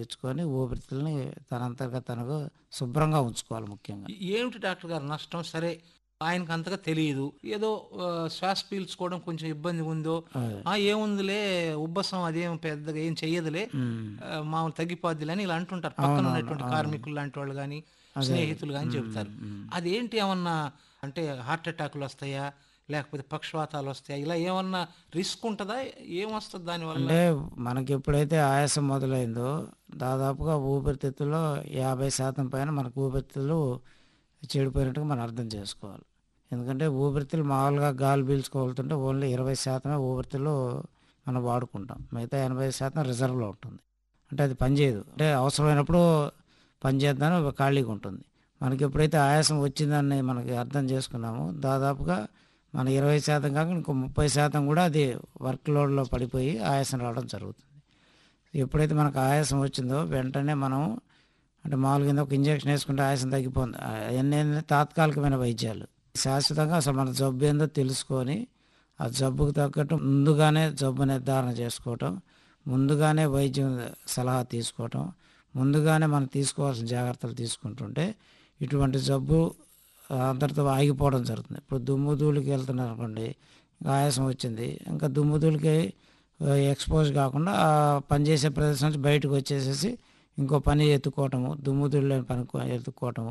తెచ్చుకొని ఊపిరితిత్తులని తనంతగా తనకు శుభ్రంగా ఉంచుకోవాలి ముఖ్యంగా ఏమిటి డాక్టర్ గారు నష్టం సరే ఆయనకు అంతగా తెలియదు ఏదో ఆ, శ్వాస పీల్చుకోవడం కొంచెం ఇబ్బంది ఉందో అదే. ఆ ఏముందిలే ఉబ్బసం అదేం పెద్దగా ఏం చెయ్యదులే ఉమ్. ఆ, మామూలు తగ్గిపోద్దిలే అని ఇలా అంటుంటారు పక్కన ఉన్నటువంటి కార్మికులు లాంటి వాళ్ళు కానీ స్నేహితులు కానీ చెబుతారు అదేంటి ఏమన్నా అంటే హార్ట్ అటాకులు వస్తాయా లేకపోతే పక్షవాతాలు వస్తాయా ఇలా ఏమన్నా రిస్క్ ఉంటుందా ఏమొస్తుంది దానివల్ల అంటే మనకి ఎప్పుడైతే ఆయాసం మొదలైందో దాదాపుగా ఊపిరితిత్తుల్లో యాభై శాతం పైన మనకు ఊపిరితిత్తులు చెడిపోయినట్టుగా మనం అర్థం చేసుకోవాలి ఎందుకంటే ఊపిరితిత్తులు మామూలుగా గాలి పీల్చుకోవాలంటే ఓన్లీ ఇరవై శాతమే ఊపిరితిత్తులు మనం వాడుకుంటాం మిగతా ఎనభై శాతం రిజర్వ్లో ఉంటుంది అంటే అది పనిచేయదు అంటే అవసరమైనప్పుడు పనిచేద్దామని ఖాళీగా ఉంటుంది మనకి ఎప్పుడైతే ఆయాసం వచ్చిందని మనకి అర్థం చేసుకున్నామో దాదాపుగా మన ఇరవై శాతం కాక ఇంకో ముప్పై శాతం కూడా అది వర్క్ లోడ్లో పడిపోయి ఆయాసం రావడం జరుగుతుంది ఎప్పుడైతే మనకు ఆయాసం వచ్చిందో వెంటనే మనం అంటే మామూలుగా కింద ఒక ఇంజక్షన్ వేసుకుంటే ఆయాసం తగ్గిపోతుంది అవన్నీ ఏంటంటే తాత్కాలికమైన వైద్యాలు శాశ్వతంగా అసలు మన జబ్బు ఏందో తెలుసుకొని ఆ జబ్బుకు తగ్గట్టు ముందుగానే జబ్బు నిర్ధారణ చేసుకోవటం ముందుగానే వైద్యం సలహా తీసుకోవటం ముందుగానే మనం తీసుకోవాల్సిన జాగ్రత్తలు తీసుకుంటుంటే ఇటువంటి జబ్బు అందరితో ఆగిపోవడం జరుగుతుంది ఇప్పుడు దుమ్ము ధూళికి వెళ్తున్నారు అనుకోండి ఇంకా ఆయాసం వచ్చింది ఇంకా దుమ్ము ధూళికి ఎక్స్పోజ్ కాకుండా ఆ పనిచేసే ప్రదేశం నుంచి బయటకు వచ్చేసేసి ఇంకో పని ఎత్తుకోవటము దుమ్ము ధూళి లేని పని కో- ఎత్తుకోవటము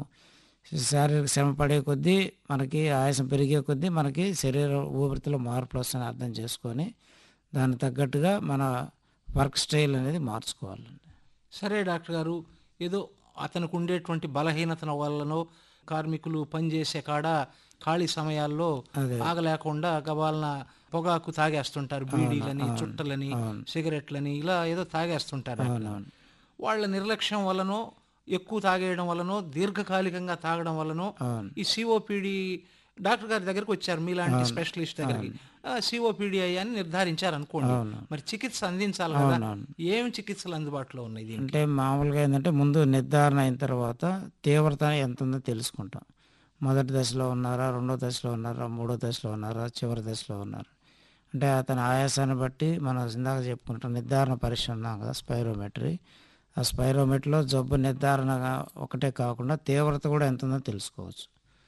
శారీరక శ్రమ పడే కొద్దీ మనకి ఆయాసం పెరిగే కొద్దీ మనకి శరీర ఊపిరితిత్తులో మార్పులు వస్తాయని అర్థం చేసుకొని దానికి తగ్గట్టుగా మన వర్క్ స్టైల్ అనేది మార్చుకోవాలండి సరే డాక్టర్ గారు ఏదో అతనికి ఉండేటువంటి బలహీనతల వల్లనో కార్మికులు పనిచేసే కాడ ఖాళీ సమయాల్లో అదే. ఆగలేకుండా గబాలన పొగాకు తాగేస్తుంటారు బీడీలని చుట్టలని సిగరెట్లని ఇలా ఏదో తాగేస్తుంటారు అవునవును వాళ్ళ నిర్లక్ష్యం వల్లనో ఎక్కువ తాగేయడం వల్లనో దీర్ఘకాలికంగా తాగడం వల్లనో అవును ఈ సిఓపిడి డాక్టర్ గారి దగ్గరికి వచ్చారు మీలాంటి స్పెషలిస్ట్ దగ్గరికి సిఓపిడి అని నిర్ధారించారు అనుకోండి అవును. మరి చికిత్స అందించాలి కదా అవునవును. ఏం చికిత్సలు అందుబాటులో ఉన్నాయి దీనికి అంటే మామూలుగా ఏంటంటే ముందు నిర్ధారణ అయిన తర్వాత తీవ్రత ఎంత ఉందో తెలుసుకుంటాం మొదటి దశలో ఉన్నారా రెండో దశలో ఉన్నారా మూడో దశలో ఉన్నారా చివరి దశలో ఉన్నారా అంటే అతని ఆయాసాన్ని బట్టి మనం ఇందాక చెప్పుకుంటాం నిర్ధారణ పరీక్ష ఉన్నాం కదా స్పైరోమెట్రీ ఆ స్పైరోమెట్రీలో జబ్బు నిర్ధారణగా ఒకటే కాకుండా తీవ్రత కూడా ఎంత ఉందో తెలుసుకోవచ్చు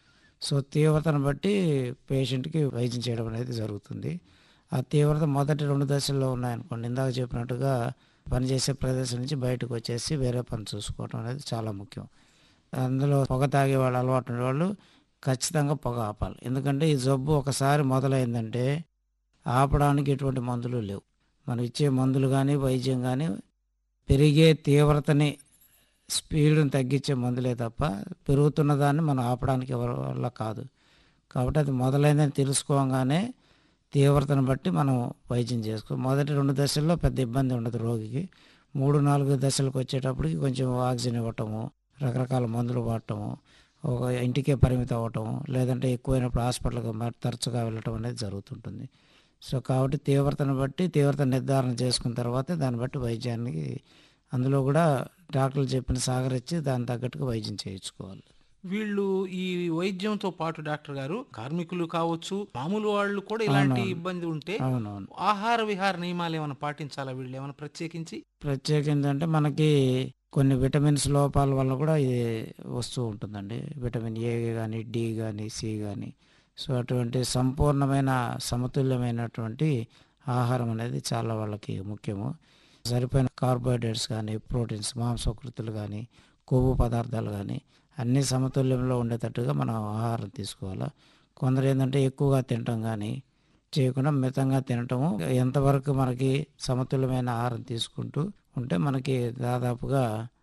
సో తీవ్రతను బట్టి పేషెంట్కి వైద్యం చేయడం అనేది జరుగుతుంది ఆ తీవ్రత మొదటి రెండు దశల్లో ఉన్నాయనుకోండి ఇందాక చెప్పినట్టుగా పనిచేసే ప్రదేశం నుంచి బయటకు వచ్చేసి వేరే పని చూసుకోవడం అనేది చాలా ముఖ్యం అందులో పొగ తాగే వాళ్ళు అలవాటు ఉన్న వాళ్ళు ఖచ్చితంగా పొగ ఆపాలి ఎందుకంటే ఈ జబ్బు ఒకసారి మొదలైందంటే ఆపడానికి ఎటువంటి మందులు లేవు మనం ఇచ్చే మందులు కానీ వైద్యం కానీ పెరిగే తీవ్రతని స్పీడ్ని తగ్గించే మందులే తప్ప పెరుగుతున్న దాన్ని మనం ఆపడానికి ఎవరి వల్ల కాదు కాబట్టి అది మొదలైందని తెలుసుకోగానే తీవ్రతను బట్టి మనం వైద్యం చేసుకో మొదటి రెండు దశల్లో పెద్ద ఇబ్బంది ఉండదు రోగికి మూడు నాలుగు దశలకు వచ్చేటప్పటికి కొంచెం ఆక్సిజన్ ఇవ్వటము రకరకాల మందులు వాడటము ఒక ఇంటికే పరిమితం అవ్వటము లేదంటే ఎక్కువైనప్పుడు హాస్పిటల్కి మరి తరచుగా వెళ్ళటం అనేది జరుగుతుంటుంది సో కాబట్టి తీవ్రతను బట్టి తీవ్రత నిర్ధారణ చేసుకున్న తర్వాతే దాన్ని బట్టి వైద్యానికి అందులో కూడా డాక్టర్లు చెప్పిన సాగరిచ్చి దాని తగ్గట్టుగా వైద్యం చేయించుకోవాలి వీళ్ళు ఈ వైద్యంతో పాటు డాక్టర్ గారు కార్మికులు కావచ్చు మామూలు వాళ్ళు కూడా ఇలాంటి ఇబ్బంది ఉంటే అవునవును ఆహార విహార నియమాలు ఏమైనా పాటించాలా వీళ్ళు ఏమైనా ప్రత్యేకించి ప్రత్యేకంగా అంటే మనకి కొన్ని విటమిన్స్ లోపాల వల్ల కూడా ఇది వస్తూ ఉంటుందండి విటమిన్ ఏ కానీ డి కానీ సి కానీ సో అటువంటి సంపూర్ణమైన సమతుల్యమైనటువంటి ఆహారం అనేది చాలా వాళ్ళకి ముఖ్యము సరిపోయిన కార్బోహైడ్రేట్స్ కానీ ప్రోటీన్స్ మాంసకృతులు కానీ కొవ్వు పదార్థాలు కానీ అన్ని సమతుల్యంలో ఉండేటట్టుగా మనం ఆహారం తీసుకోవాలి కొందరు ఏంటంటే ఎక్కువగా తినటం కానీ చేయకుండా మితంగా తినటము ఎంతవరకు మనకి సమతుల్యమైన ఆహారం తీసుకుంటూ ఉంటే మనకి దాదాపుగా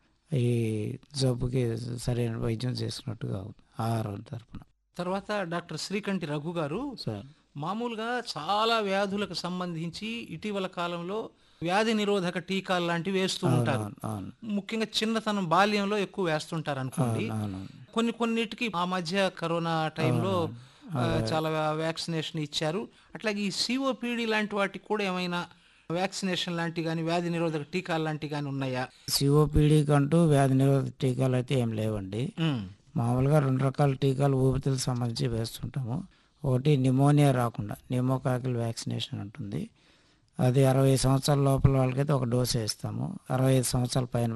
ఈ జబ్బుకి సరైన వైద్యం చేసుకున్నట్టుగా అవుతుంది ఆహారం తరపున తర్వాత డాక్టర్ శ్రీకంఠి రఘు గారు సార్ మామూలుగా చాలా వ్యాధులకు సంబంధించి ఇటీవల కాలంలో వ్యాధి నిరోధక టీకాలు లాంటివి వేస్తూ ఉంటారు అవును అవును ముఖ్యంగా చిన్నతనం బాల్యంలో ఎక్కువ వేస్తుంటారు అనుకోండి అవును కొన్ని కొన్నిటికి ఆ మధ్య కరోనా టైంలో ఆ, చాలా వ్యాక్సినేషన్ ఇచ్చారు అట్లాగే ఈ సిఓపిడి లాంటి వాటికి కూడా ఏమైనా వ్యాక్సినేషన్ లాంటి కానీ వ్యాధి నిరోధక టీకాలు లాంటివి కానీ ఉన్నాయా సిఓపిడి కంటూ వ్యాధి నిరోధక టీకాలు అయితే ఏం లేవండి ఉమ్, మామూలుగా రెండు రకాల టీకాలు ఊపిరితిత్తులకు సంబంధించి వేస్తుంటాము ఒకటి నిమోనియా రాకుండా నిమోకాకిల్ వ్యాక్సినేషన్ ఉంటుంది అది అరవై సంవత్సరాల లోపల వాళ్ళకైతే ఒక డోసు వేస్తాము అరవై ఐదు సంవత్సరాల పైన